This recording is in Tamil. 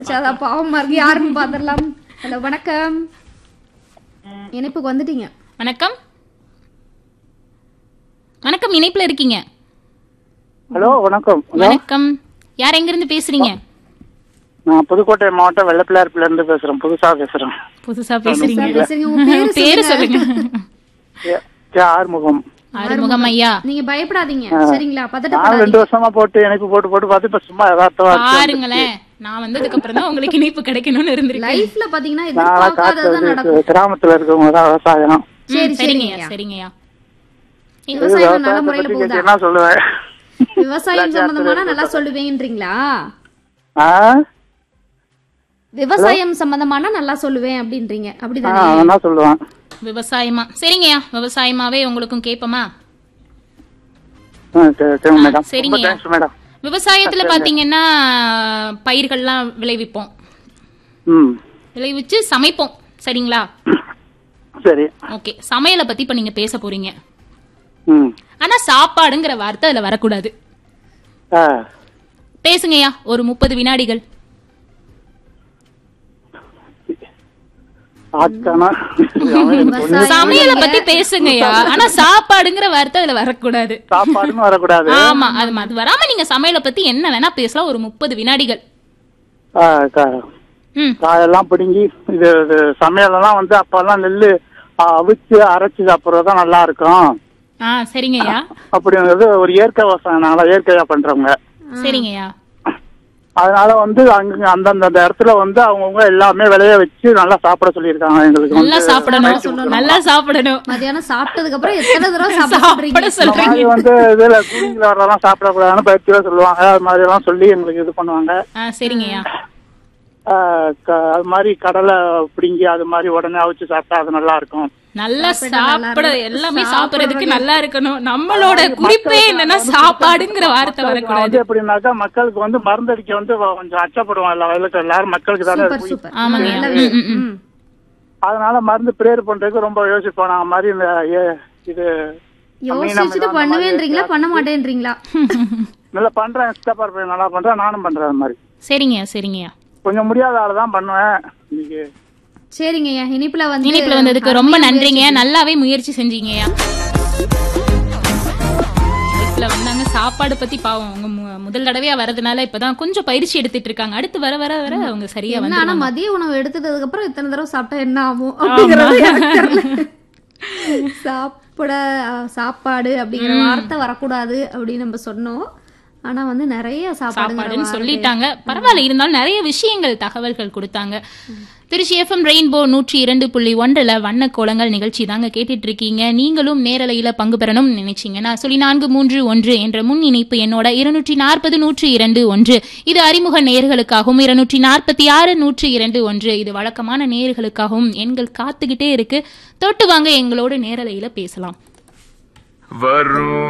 அதான் பாவமா இருக்கு யாருன்னு பாத்திரலாம் ஹலோ வணக்கம் இணைப்புக்கு வந்துட்டீங்க வணக்கம் வணக்கம் இணைப்புல இருக்கீங்க ஹலோ வணக்கம் ஹலோ வணக்கம் யார் எங்க இருந்து பேசுறீங்க நான் புதுக்கோட்டை மாவட்டம் வெள்ளப்பிள்ளார்ப்புல இருந்து பேசுறேன் புதுசா பேசுறேன் புதுசா பேசுறீங்க சார் பேசுறீங்க உங்க பேரு பேரு சொல்லுங்க. சொல்லுங்க ஏ- ஏ ஆறுமுகம் ஆறுமுகம் ஐயா நீங்க பயப்படாதீங்க சரிங்களா நான் பதட்டப்படாதீங்க ரெண்டு வருஷமா போட்டு எனக்கு போட்டு போட்டு பார்த்து இப்ப சும்மா யதார்த்தமா இருக்கு. பாருங்களேன் நான் வந்ததுக்கு அப்புறம் தான் உங்களுக்கு இணைப்பு கிடைக்கணும்னு இருந்திருக்கேன் லைஃப்ல பாத்தீங்கன்னா நான் எதிர்பார்க்காததான் காட்டு நடக்கும் கிராமத்துல இருக்கவங்க தான் விவசாயம் ம், சரி சரிங்கய்யா சரிங்க சரிங்கய்யா விவசாயம் நல்ல விவசாயத்தை முறையில பத்தி போகுதா கேட்டீங்கன்னா சொல்லுவேன் விவசாயம் சம்பந்தமான நல்லா சொல்லுவேன்றீங்களா ஆ? விவசாயம் சம்பந்தமான நல்லா சொல்லுவேன் அப்படின்றீங்க ஆ, அப்படிதானே அவன் தான் சொல்லுவான் விவசாயமா சரிங்கய்யா விவசாயமாவே உங்களுக்கும் கேட்போமா ஆ, சரி சரி மேடம் ரொம்ப சரிங்கய்யா. தேங்க்ஸ் மேடம் விவசாயத்துல பாத்தீங்கன்னா பயிர்கள்லாம் விளைவிப்போம் ம் விளைவிச்சு சமைப்போம் சரிங்களா சரி ஓகே சமையலை பத்தி இப்ப நீங்க பேச போறீங்க ம் ஆனா சாப்பாடுங்கிற வார்த்தை அதுல வரக்கூடாது ஆ பேசுங்கய்யா ஒரு முப்பது வினாடிகள் ஆட்கானா அவன் எனக்கு ஒண்ணுமே சமையலை பத்தி பேசுங்கய்யா ஆனா சாப்பாடுங்கிற வார்த்தை அதுல வரக்கூடாது சாப்பாடுன்னு வரக்கூடாது ஆமா அது அது வராம நீங்க சமையலை பத்தி என்ன வேணா பேசலாம் ஒரு முப்பது வினாடிகள் ஆ, கா- ம் காயெல்லாம் பிடுங்கி இது இது சமையலெல்லாம் வந்து அப்பெல்லாம் நெல்லு ஆ, அவிச்சு அரைச்சு சாப்பிட்றது தான் நல்லா இருக்கும் ஆ சரிங்கய்யா அப்படிங்கிறது ஒரு இயற்கை விவசாயம் நாங்களா இயற்கையா பண்றவங்க சரிங்கய்யா அதனால வந்து அங்க அந்தந்த அந்த இடத்துல வந்து அவங்கவுங்க எல்லாமே விளைய வச்சு நல்லா சாப்பிட சொல்லியிருக்காங்க எங்களுக்கு நல்லா வந்து சாப்பிடணும் நல்லா சாப்பிடணும் மத்தியானம் சாப்பிட்டதுக்கு அப்புறம் எத்தனை தடவை சாப்பிட சொல்றீங்க சாப்பிட இந்த சொல்றீங்க மாதிரி வந்து இதுல கூலிங்ல வரலாம் சாப்பிடக்கூடாதுன்னு பயிற்சியா சொல்லுவாங்க அது மாதிரி எல்லாம் சொல்லி எங்களுக்கு இது பண்ணுவாங்க ஆ சரிங்கய்யா ஆ, க- அது மாதிரி கடலை பிடுங்கி அது மாதிரி உடனே அவிச்சு சாப்பிட்டா அது நல்லா இருக்கும் நல்லா சாப்பிட எல்லாமே சாப்பிடுறதுக்கு நல்லா இருக்கணும் நம்மளோட குறிப்பே என்னன்னா சாப்பாடுங்கிற வார்த்தை வரக்கூடாது வந்து எப்படின்னாக்கா மக்களுக்கு வந்து மருந்தடிக்க வந்து கொஞ்சம் அச்சப்படுவோம் எல்லா வயலுக்கு எல்லாரும் மக்களுக்கு தானே சூப்பர் போய் சூப்பர் ஆமாங்க. நல்ல ம், விஷயம். ம், ம். ம். அதனால மருந்து பிரேயர் பண்றதுக்கு ரொம்ப யோசிப்போம் நான் மாதிரி இந்த ஏ- இது யோசிச்சுட்டு பண்ணுவேன்றீங்களா பண்ண மாட்டேன்றீங்களா நல்லா பண்றேன் சித்தப்பா இருப்பேன் நல்லா பண்றேன் நானும் பண்றேன் அது மாதிரி சரிங்கய்யா சரிங்கய்யா கொஞ்சம் முடியாத ஆளு தான் பண்ணுவேன் இன்னைக்கு சரிங்கய்யா இனிப்புல வந்து இனிப்புல வந்ததுக்கு ரொம்ப நன்றிங்கய்யா நல்லாவே முயற்சி செஞ்சீங்கய்யா லைஃப்ல வந்தாங்க சாப்பாடு பத்தி பாவம் அவங்க மு- முதல் தடவையா வரதுனால இப்பதான் கொஞ்சம் பயிற்சி எடுத்துட்டு இருக்காங்க அடுத்து வர வர வர அவங்க சரியா என்ன வந்து ஆனா மதிய உணவு எடுத்ததுக்கு அப்புறம் இத்தனை தடவை சாப்பிட்டா என்ன ஆகும் அப்படிங்கறது எனக்கு தெரியல. சாப்பிட அஹ், சாப்பாடு அப்படிங்கிற வார்த்தை வரக்கூடாது அப்படின்னு நம்ம சொன்னோம் ஆனா வந்து நிறைய சாப்பாடு சாப்பாடுன்னு சொல்லிட்டாங்க பரவாயில்ல இருந்தாலும் நிறைய விஷயங்கள் தகவல்கள் கொடுத்தாங்க திருச்சி எஃப்எம் ரெயின்போ நூற்றி இரண்டு புள்ளி ஒன்றில் வண்ண கோலங்கள் நிகழ்ச்சி தாங்க கேட்டுட்டு இருக்கீங்க நீங்களும் நேரலையில பங்கு பெறணும் நினைச்சீங்கன்னா சொல்லி நான்கு மூன்று ஒன்று என்ற முன் இணைப்பு என்னோட இருநூற்றி நாற்பது நூற்றி இரண்டு ஒன்று இது அறிமுக நேர்களுக்காகவும் இருநூற்றி நாற்பத்தி ஆறு நூற்றி இரண்டு ஒன்று இது வழக்கமான நேர்களுக்காகவும் எண்கள் காத்துக்கிட்டே இருக்கு தொட்டு வாங்க எங்களோட நேரலையில பேசலாம் வரும்